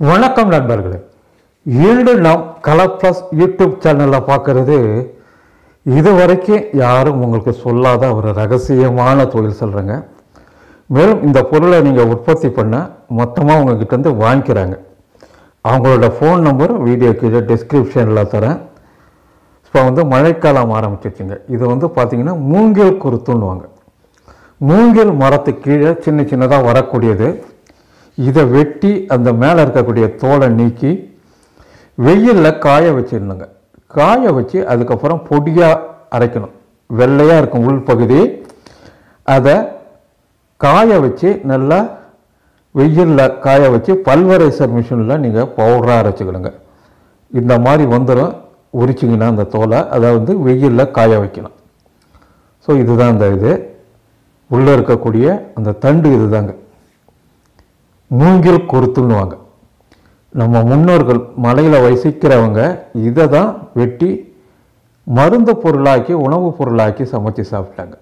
வணக்கம் நண்பர்களே இன்று நாம் கலர் ப்ளஸ் யூடியூப் சேனலில் பார்க்கறது இது வரைக்கும் யாரும் உங்களுக்கு சொல்லாத ஒரு ரகசியமான தொழில் சொல்கிறேங்க மேலும் இந்த பொருளை நீங்கள் உற்பத்தி பண்ண மொத்தமாக உங்ககிட்ட இருந்து வாங்கிக்கிறாங்க அவங்களோட ஃபோன் நம்பர் வீடியோ கீழே டிஸ்கிரிப்ஷனில் தரேன் இப்போ வந்து மழைக்காலம் ஆரம்பிச்சிருச்சுங்க இது வந்து பார்த்தீங்கன்னா மூங்கில் குருத்துன்னுவாங்க மூங்கில் மரத்துக்கு கீழே சின்ன சின்னதாக வரக்கூடியது இதை வெட்டி அந்த மேலே இருக்கக்கூடிய தோலை நீக்கி வெயிலில் காய வச்சிடணுங்க காய வச்சு அதுக்கப்புறம் பொடியாக அரைக்கணும் வெள்ளையாக இருக்கும் உள்பகுதி அதை காய வச்சு நல்லா வெயிலில் காய வச்சு பல்வரைசர் மிஷினில் நீங்கள் பவுடராக அரைச்சிக்கணுங்க இந்த மாதிரி வந்துடும் உரிச்சிங்கன்னா அந்த தோலை அதை வந்து வெயிலில் காய வைக்கணும் ஸோ இதுதான் அந்த இது உள்ளே இருக்கக்கூடிய அந்த தண்டு இதுதாங்க மூங்கில் குருத்துன்னுவாங்க நம்ம முன்னோர்கள் மலையில் வசிக்கிறவங்க இதை தான் வெட்டி மருந்து பொருளாக்கி உணவுப் பொருளாக்கி சமைச்சு சாப்பிட்டாங்க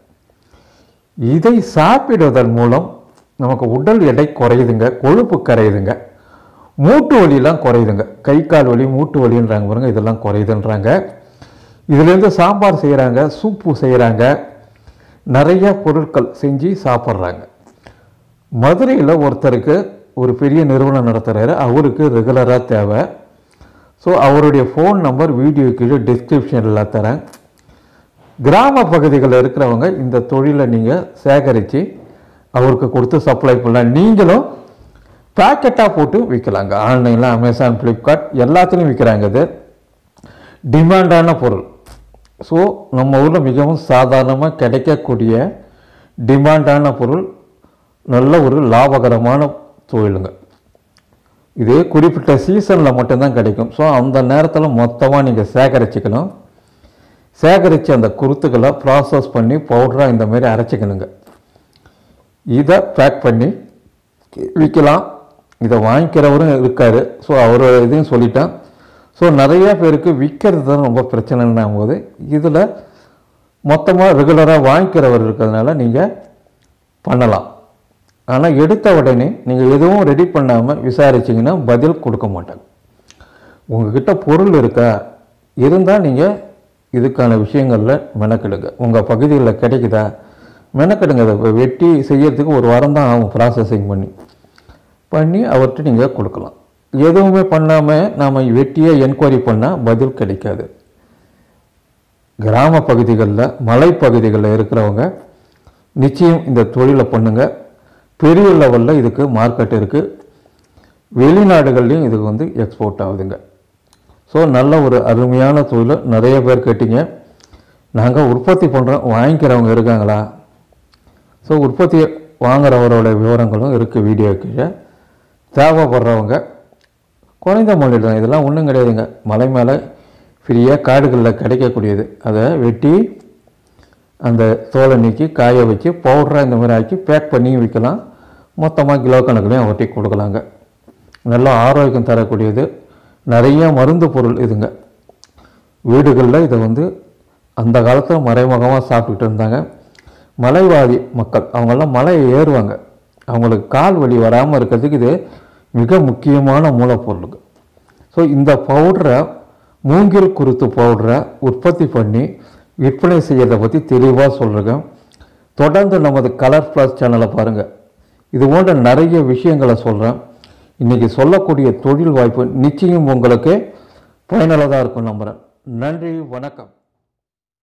இதை சாப்பிடுவதன் மூலம் நமக்கு உடல் எடை குறையுதுங்க கொழுப்பு கரையுதுங்க மூட்டு வலியெல்லாம் குறையுதுங்க கை கால் வலி மூட்டு வலின்றாங்க பாருங்க இதெல்லாம் குறையுதுன்றாங்க இதுலேருந்து சாம்பார் செய்கிறாங்க சூப்பு செய்கிறாங்க நிறைய பொருட்கள் செஞ்சு சாப்பிட்றாங்க மதுரையில் ஒருத்தருக்கு ஒரு பெரிய நிறுவனம் நடத்துகிறாரு அவருக்கு ரெகுலராக தேவை ஸோ அவருடைய ஃபோன் நம்பர் வீடியோ கீழே டிஸ்கிரிப்ஷனில் தரேன் கிராம பகுதிகளில் இருக்கிறவங்க இந்த தொழிலை நீங்கள் சேகரித்து அவருக்கு கொடுத்து சப்ளை பண்ணலாம் நீங்களும் பேக்கெட்டாக போட்டு விற்கலாங்க ஆன்லைனில் அமேசான் ஃப்ளிப்கார்ட் எல்லாத்துலேயும் விற்கிறாங்க இது டிமாண்டான பொருள் ஸோ நம்ம ஊரில் மிகவும் சாதாரணமாக கிடைக்கக்கூடிய டிமாண்டான பொருள் நல்ல ஒரு லாபகரமான தொழிலுங்க இது குறிப்பிட்ட சீசனில் மட்டும்தான் கிடைக்கும் ஸோ அந்த நேரத்தில் மொத்தமாக நீங்கள் சேகரிச்சுக்கணும் சேகரித்து அந்த குருத்துக்களை ப்ராசஸ் பண்ணி பவுடராக இந்த மாதிரி அரைச்சிக்கணுங்க இதை பேக் பண்ணி விற்கலாம் இதை வாங்கிக்கிறவரும் இருக்கார் ஸோ அவர் இதையும் சொல்லிட்டேன் ஸோ நிறைய பேருக்கு விற்கிறது தான் ரொம்ப பிரச்சனைன்னா போது இதில் மொத்தமாக ரெகுலராக வாங்கிக்கிறவர் இருக்கிறதுனால நீங்கள் பண்ணலாம் ஆனால் எடுத்த உடனே நீங்கள் எதுவும் ரெடி பண்ணாமல் விசாரிச்சிங்கன்னா பதில் கொடுக்க மாட்டாங்க உங்ககிட்ட பொருள் இருக்கா இருந்தால் நீங்கள் இதுக்கான விஷயங்களில் மெனக்கெடுங்க உங்கள் பகுதிகளில் கிடைக்குதா மெனக்கெடுங்க அதை வெட்டி செய்யறதுக்கு ஒரு வாரம் தான் ஆகும் ப்ராசஸிங் பண்ணி பண்ணி அவர்கிட்ட நீங்கள் கொடுக்கலாம் எதுவுமே பண்ணாமல் நாம் வெட்டியே என்கொயரி பண்ணால் பதில் கிடைக்காது கிராம பகுதிகளில் மலைப்பகுதிகளில் இருக்கிறவங்க நிச்சயம் இந்த தொழிலை பண்ணுங்கள் பெரிய லெவலில் இதுக்கு மார்க்கெட் இருக்குது வெளிநாடுகள்லையும் இதுக்கு வந்து எக்ஸ்போர்ட் ஆகுதுங்க ஸோ நல்ல ஒரு அருமையான தொழில் நிறைய பேர் கேட்டீங்க நாங்கள் உற்பத்தி பண்ணுறோம் வாங்கிக்கிறவங்க இருக்காங்களா ஸோ உற்பத்தி வாங்குறவரோட விவரங்களும் இருக்குது வீடியோ கீழே தேவைப்படுறவங்க குறைந்த மொழியில் தான் இதெல்லாம் ஒன்றும் கிடையாதுங்க மலை மேலே ஃப்ரீயாக காடுகளில் கிடைக்கக்கூடியது அதை வெட்டி அந்த தோலை நீக்கி காய வச்சு பவுடராக இந்த மாதிரி ஆக்கி பேக் பண்ணி விற்கலாம் மொத்தமாக கிலோ கணக்குலையும் ஒட்டி கொடுக்கலாங்க நல்ல ஆரோக்கியம் தரக்கூடியது நிறைய மருந்து பொருள் இதுங்க வீடுகளில் இதை வந்து அந்த காலத்தில் மறைமுகமாக சாப்பிட்டுட்டு இருந்தாங்க மலைவாதி மக்கள் அவங்கெல்லாம் மலையை ஏறுவாங்க அவங்களுக்கு கால் வலி வராமல் இருக்கிறதுக்கு இது மிக முக்கியமான மூலப்பொருளுங்க ஸோ இந்த பவுடரை மூங்கில் குருத்து பவுடரை உற்பத்தி பண்ணி விற்பனை செய்யறதை பற்றி தெளிவாக சொல்கிறேன் தொடர்ந்து நமது கலர் ப்ளஸ் சேனலை பாருங்கள் இது போன்ற நிறைய விஷயங்களை சொல்கிறேன் இன்றைக்கி சொல்லக்கூடிய தொழில் வாய்ப்பு நிச்சயம் உங்களுக்கு பயனுள்ளதாக இருக்கும் நம்புகிறேன் நன்றி வணக்கம்